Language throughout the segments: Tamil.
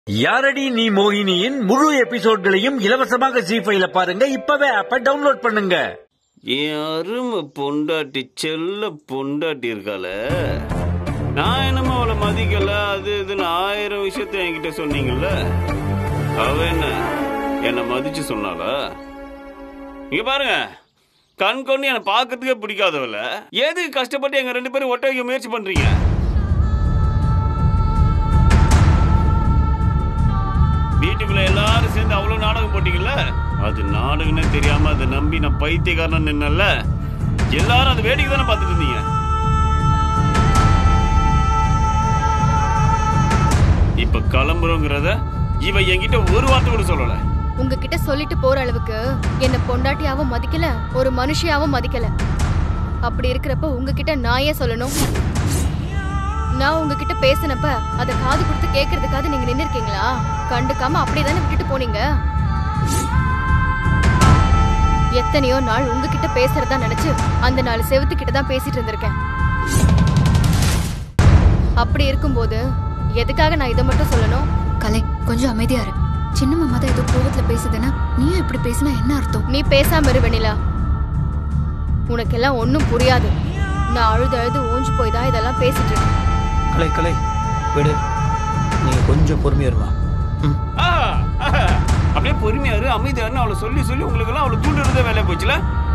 யாரடி நீ மோகினியின் முழு எபிசோட்களையும் இலவசமாக ஜி ஃபைல பாருங்க இப்பவே ஆப்ப டவுன்லோட் பண்ணுங்க என் அருமை பொண்டாட்டி செல்ல பொண்டாட்டி இருக்கால நான் என்னமோ அவளை மதிக்கல அது இதுன்னு ஆயிரம் விஷயத்த என்கிட்ட சொன்னீங்கல்ல அவ என்ன என்னை மதிச்சு சொன்னாளா இங்க பாருங்க கண் கொண்டு என்னை பார்க்கறதுக்கே பிடிக்காதவல எதுக்கு கஷ்டப்பட்டு எங்க ரெண்டு பேரும் ஒட்ட வைக்க முயற்சி பண்றீங்க வீட்டுக்குள்ள எல்லாரும் சேர்ந்து அவ்வளவு நாடகம் போட்டீங்கல்ல அது நாடகம்னே தெரியாம அதை நம்பி நான் பைத்தியக்காரன் நின்னல எல்லாரும் அது வேடிக்கை தானே பார்த்துட்டு இருந்தீங்க இப்ப கிளம்புறோங்கிறத இவ என்கிட்ட ஒரு வார்த்தை கூட சொல்லல உங்ககிட்ட சொல்லிட்டு போற அளவுக்கு என்ன பொண்டாட்டியாவும் மதிக்கல ஒரு மனுஷியாவும் மதிக்கல அப்படி இருக்கிறப்ப உங்ககிட்ட நான் ஏன் சொல்லணும் நான் உங்ககிட்ட பேசினப்ப அதை காது கொடுத்து கேக்குறதுக்காக நீங்க நின்னு இருக்கீங்களா கண்டுக்காம அப்படியே தானே விட்டுட்டு போனீங்க எத்தனையோ நாள் உங்ககிட்ட பேசுறதா நினைச்சு அந்த நாலு செவுத்துக்கிட்ட தான் பேசிட்டு இருந்திருக்கேன் அப்படி இருக்கும்போது எதுக்காக நான் இதை மட்டும் சொல்லணும் கலை கொஞ்சம் அமைதியா இரு சின்ன மாமா தான் ஏதோ கோவத்துல பேசுதுன்னா நீயும் இப்படி பேசினா என்ன அர்த்தம் நீ பேசாம இரு வெண்ணிலா உனக்கெல்லாம் ஒன்னும் புரியாது நான் அழுது அழுது ஊஞ்சு போய் தான் இதெல்லாம் பேசிட்டு இருக்கேன் கலை கலை விடு நீங்க கொஞ்சம் பொறுமையா இருமா ம் ஆஹா, ஆஹா. அப்படியே பொறுமையாரு அமைதியாருன்னு அவளை சொல்லி சொல்லி உங்களுக்கு எல்லாம் அவளை தூண்டுறதே வேலையா போச்சுல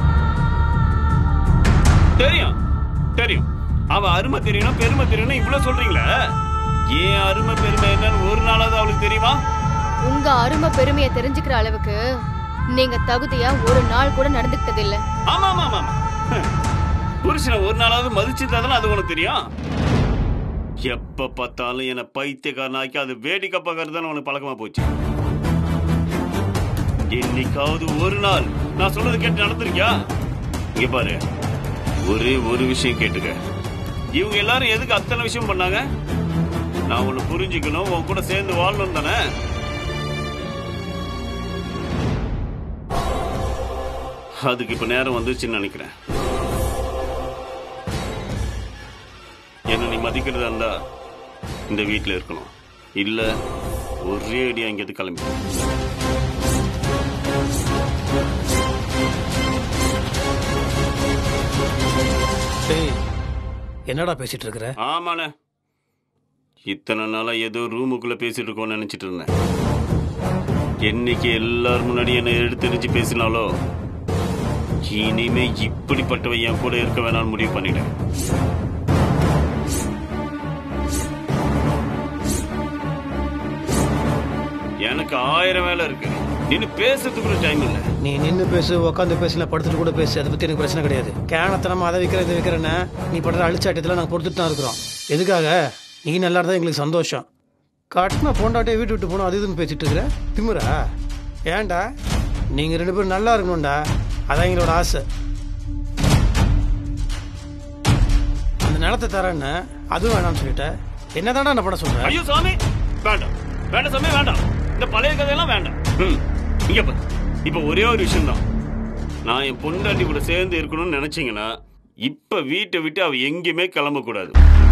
தெரியும் தெரியும் அவ அருமை தெரியணும் பெருமை தெரியணும் இவ்வளவு சொல்றீங்களே ஏன் அருமை பெருமை என்னன்னு ஒரு நாளாவது அவளுக்கு தெரியுமா உங்க அருமை பெருமையை தெரிஞ்சுக்கிற அளவுக்கு நீங்க தகுதியா ஒரு நாள் கூட நடந்துக்கிட்டது இல்ல ஆமா ஆமா ஆமா ஆமா. ஹம். புருஷனை ஒரு நாளாவது மதிச்சிருந்தாதானே அது உனக்கு தெரியும் எப்ப பார்த்தாலும் என்ன பைத்தியக்காரன் ஆக்கி அது வேடிக்கை பார்க்கறது தானே உனக்கு பழக்கமா போச்சு என்னைக்காவது ஒரு நாள் நான் சொல்றது கேட்டு நடந்திருக்கியா இங்க பாரு ஒரே ஒரு விஷயம் கேட்டுக்க இவங்க எல்லாரும் எதுக்கு அத்தனை விஷயம் பண்ணாங்க நான் உன்னை புரிஞ்சுக்கணும் உன் கூட சேர்ந்து வாழணும் தானே அதுக்கு இப்ப நேரம் வந்துருச்சுன்னு நினைக்கிறேன் என்ன நீ மதிக்கிறதா இருந்தா இந்த வீட்ல இருக்கணும் இல்ல ஒரே அடியா இங்கிருந்து கிளம்பி டேய் என்னடா பேசிட்டு இருக்கிற ஆமாண்ணே இத்தனை நாளா ஏதோ ரூமுக்குள்ள பேசிட்டு இருக்கோம்னு நினைச்சிட்டு இருந்தேன் என்னைக்கு எல்லாரும் முன்னாடி என்ன எடுத்தெரிஞ்சு பேசினாலோ இனிமே இப்படிப்பட்டவ என் கூட இருக்க வேணாம்னு முடிவு பண்ணிட்டேன் எனக்கு ஆயிரம் வேலை இருக்கு நின்னு பேசுறதுக்கு கூட டைம் இல்லை நீ நின்னு பேசு உட்காந்து பேசு நான் படுத்துட்டு கூட பேசு அதை பத்தி எனக்கு பிரச்சனை கிடையாது கேனத்தனமா அதை விற்கிற இதை விற்கிறேன்னு நீ படுற அழிச்சாட்டத்தில் நாங்கள் பொறுத்துட்டு தான் இருக்கிறோம் எதுக்காக நீ நல்லா இருந்தா எங்களுக்கு சந்தோஷம் கட்டின பொண்டாட்டியை வீட்டு விட்டு போனோம் அது இதுன்னு பேசிட்டு இருக்கிற திமுறா ஏன்டா நீங்க ரெண்டு பேரும் நல்லா இருக்கணும்டா அதான் எங்களோட ஆசை அந்த நிலத்தை தரேன்னு அதுவும் வேணாம்னு சொல்லிட்டேன் என்னதான்டா நான் பண்ண சொல்றேன் ஐயோ சாமி வேண்டாம் வேண்டாம் சாமி வேண்டாம் இந்த பழைய கதையெல்லாம் வேண்டாம் ம், இங்க பாரு இப்ப ஒரே ஒரு விஷயம் தான் நான் என் பொண்டாட்டி கூட சேர்ந்து இருக்கணும்னு நினைச்சீங்கன்னா இப்ப வீட்டை விட்டு அவ எங்கேயுமே கிளம்ப கூடாது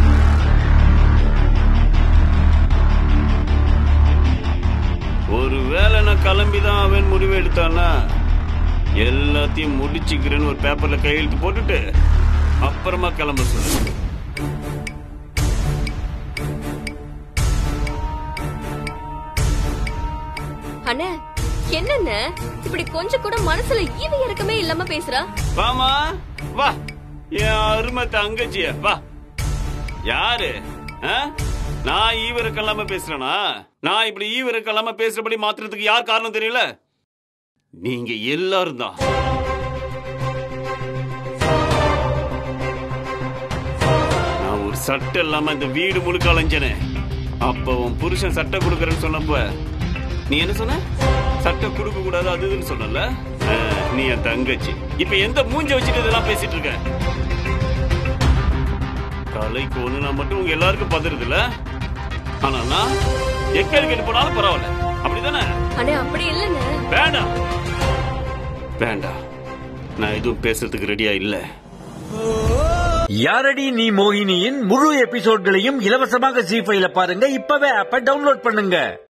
ஒருவேளை நான் கிளம்பி தான் அவன் முடிவு எடுத்தான்னா எல்லாத்தையும் முடிச்சுக்கிறேன்னு ஒரு பேப்பர்ல கையெழுத்து போட்டுட்டு அப்புறமா கிளம்ப சொல்லு அண்ணே என்னண்ண இப்படி கொஞ்சம் கூட மனசுல ஈவ இறக்கமே இல்லாம பேசுறா வாமா வா என் அருமை தங்கச்சிய வா யாரு ஆ? நான் ஈவிரக்கல்லாம பேசுறேனா நான் இப்படி ஈவிரக்கல்லாம பேசுறபடி மாத்துறதுக்கு யார் காரணம் தெரியல நீங்க எல்லாரும் தான் நான் ஒரு சட்டை இல்லாம இந்த வீடு முழுக்க அலைஞ்சனே அப்ப உன் புருஷன் சட்டை கொடுக்கறேன்னு சொன்னப்ப நீ என்ன சொன்ன சட்டை கொடுக்க கூடாது அது இதுன்னு சொன்னல ஆ, நீ என் தங்கச்சி இப்ப எந்த மூஞ்ச வச்சுட்டு இதெல்லாம் பேசிட்டு இருக்க கலைக்கு ஒண்ணு நான் மட்டும் உங்க எல்லாருக்கும் பதறது இல்ல ஆனா நான் எக்கேடு கேட்டு போனாலும் பரவாயில்ல அப்படிதானே அண்ணே அப்படி இல்லண்ணே வேண்டாம் வேண்டாம் நான் எதுவும் பேசுறதுக்கு ரெடியா இல்ல யாரடி நீ மோகினியின் முழு எபிசோட்களையும் இலவசமாக ஜி ஃபைல பாருங்க இப்பவே ஆப்ப டவுன்லோட் பண்ணுங்க